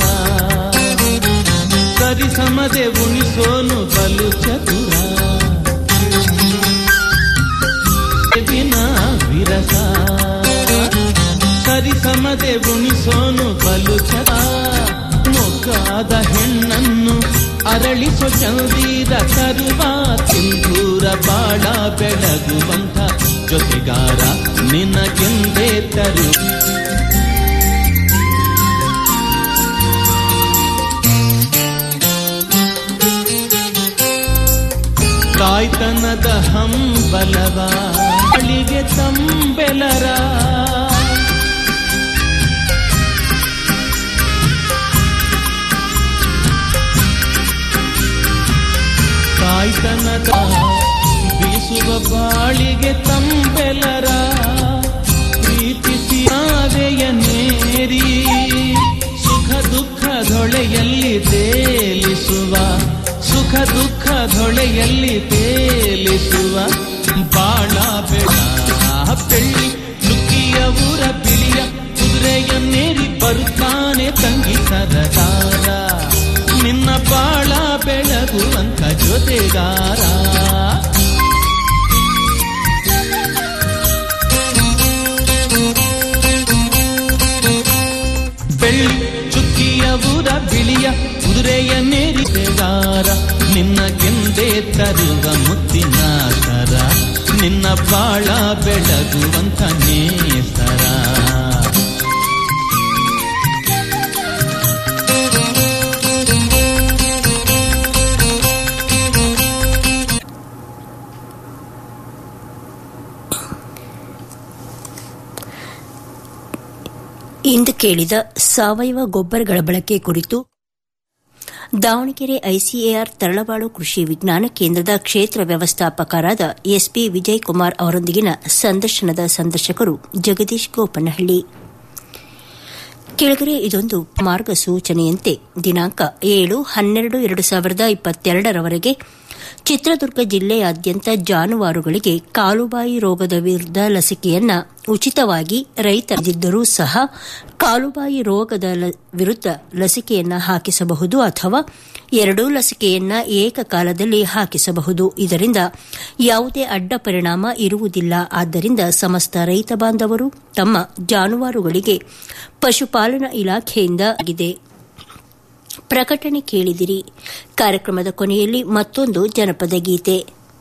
ಸರಿ ಸಮದೆ ಉಣಿಸೋನು ಬಲು ಚತುರ ಬೇವಿನ ವಿರಸ ಸರಿ ಸಮದೆ ಉಣಿಸೋನು ಬಲು ಚತ ಮೊಗ್ಗಾದ ಹೆಣ್ಣನ್ನು ಅರಳಿಸೋ ಚಂದೀರ ತರುವ ಸಿಂಧೂರ ಬಾಳ ಬೆಳಗುವಂಥ ಜೊತೆಗಾರ ನಿನಗೆಂದೇ ತರು ತಾಯ್ತನದ ಹಂಬಲವ ಅಳಿಗೆ ತಂಬೆಲರ ತಾಯ್ತನದ ಬೀಸುವ ಬಾಳಿಗೆ ತಂಬೆಲರ ಪ್ರೀತಿಸಿ ಆವೆಯ ನೇರಿ ಸುಖ ದುಃಖದೊಳೆಯಲ್ಲಿ ತೇಲಿಸುವ ಸುಖ ದುಃಖದೊಳೆಯಲ್ಲಿ ತೇಲಿಸುವ ಬಾಳ ಬೆಳ ಬೆಳ್ಳಿ ನುಗ್ಗಿಯ ಊರ ಬಿಳಿಯ ಕುದುರೆಯನ್ನೇರಿ ಬರುತ್ತಾನೆ ತಂಗಿ ಸರದಾರ ನಿನ್ನ ಬಾಳ ಬೆಳಗುವಂತ ಜೊತೆಗಾರ ಬೆಳ್ಳಿ ಚುಕ್ಕಿಯ ಊರ ಬಿಳಿಯ ಕುದುರೆಯನ್ನೇರಿತೆಗಾರ ನಿನ್ನ ಗೆಂದೆ ತರುವ ಮುತ್ತಿನ ಸರ ನಿನ್ನ ಬಾಳ ಬೆಳಗುವಂತ ನೇಸರ ಇಂದು ಕೇಳಿದ ಸಾವಯವ ಗೊಬ್ಬರಗಳ ಬಳಕೆ ಕುರಿತು ದಾವಣಗೆರೆ ಐಸಿಎಆರ್ ತರಳಬಾಳು ಕೃಷಿ ವಿಜ್ಞಾನ ಕೇಂದ್ರದ ಕ್ಷೇತ್ರ ವ್ಯವಸ್ಥಾಪಕರಾದ ಎಸ್ಪಿ ವಿಜಯ್ ಕುಮಾರ್ ಅವರೊಂದಿಗಿನ ಸಂದರ್ಶನದ ಸಂದರ್ಶಕರು ಜಗದೀಶ್ ಗೋಪನಹಳ್ಳಿ ಕೆಳಗರೆ ಇದೊಂದು ಮಾರ್ಗಸೂಚನೆಯಂತೆ ದಿನಾಂಕ ಏಳು ಹನ್ನೆರಡು ಎರಡು ಸಾವಿರದ ಇಪ್ಪತ್ತೆರಡರವರೆಗೆ ಚಿತ್ರದುರ್ಗ ಜಿಲ್ಲೆಯಾದ್ಯಂತ ಜಾನುವಾರುಗಳಿಗೆ ಕಾಲುಬಾಯಿ ರೋಗದ ವಿರುದ್ಧ ಲಸಿಕೆಯನ್ನ ಉಚಿತವಾಗಿ ರೈತರಿದ್ದರೂ ಸಹ ಕಾಲುಬಾಯಿ ರೋಗದ ವಿರುದ್ಧ ಲಸಿಕೆಯನ್ನ ಹಾಕಿಸಬಹುದು ಅಥವಾ ಎರಡೂ ಲಸಿಕೆಯನ್ನ ಏಕಕಾಲದಲ್ಲಿ ಹಾಕಿಸಬಹುದು ಇದರಿಂದ ಯಾವುದೇ ಅಡ್ಡ ಪರಿಣಾಮ ಇರುವುದಿಲ್ಲ ಆದ್ದರಿಂದ ಸಮಸ್ತ ರೈತ ಬಾಂಧವರು ತಮ್ಮ ಜಾನುವಾರುಗಳಿಗೆ ಪಶುಪಾಲನಾ ಇಲಾಖೆಯಿಂದ ಆಗಿದೆ ಪ್ರಕಟಣೆ ಕೇಳಿದಿರಿ ಕಾರ್ಯಕ್ರಮದ ಕೊನೆಯಲ್ಲಿ ಮತ್ತೊಂದು ಜನಪದ ಗೀತೆ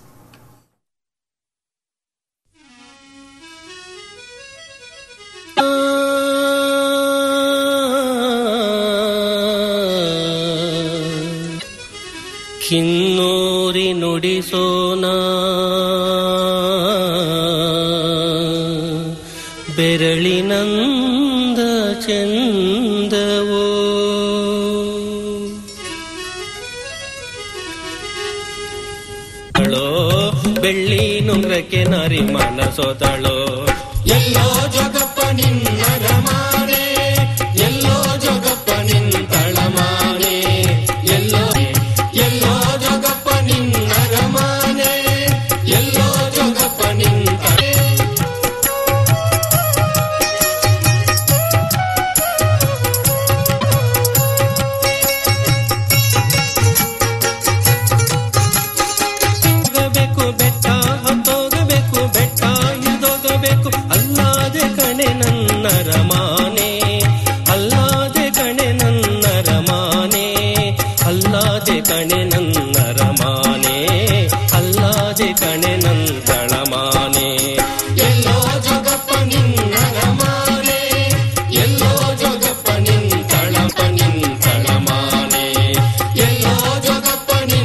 ಕಿನ್ನೂರಿ ನುಡಿಸೋನ ಬೆರಳಿನಂದ ಚಂದವೋ ಅಳೋ ಬೆಳ್ಳಿ ನುಂಗ್ರಕ್ಕೆ ನರಿ ಮನಸೋದಳೋ ಎಲ್ಲೋ ಜಗಪ್ಪ ನಿನ್ನರ ಮಾನೆ ಎಲ್ಲೋ ಜಗಪ್ಪ ನಿಂತಳ ಮಾನೆ ಎಲ್ಲೋ ಎಲ್ಲೋ ಜಗಪ್ಪ ನಿನ್ನರ ಮಾನೆ ಎಲ್ಲೋ ಜಗಪ್ಪ ನಿಂತಳೆ ಹೋಗಬೇಕು ಬೆಟ್ಟ ಹತ್ತೋಗಬೇಕು ಬೆಟ್ಟ ಇಳಿದೋಗಬೇಕು ಅಲ್ಲಾದೆ ಕಣೆ ನನ್ನ ರಮಾನೆ ಅಲ್ಲಾದೆ ಕಣೆ ನನ್ನ ರಮಾನೆ ಅಲ್ಲಾದೆ ಕಣೆ ನನ್ನ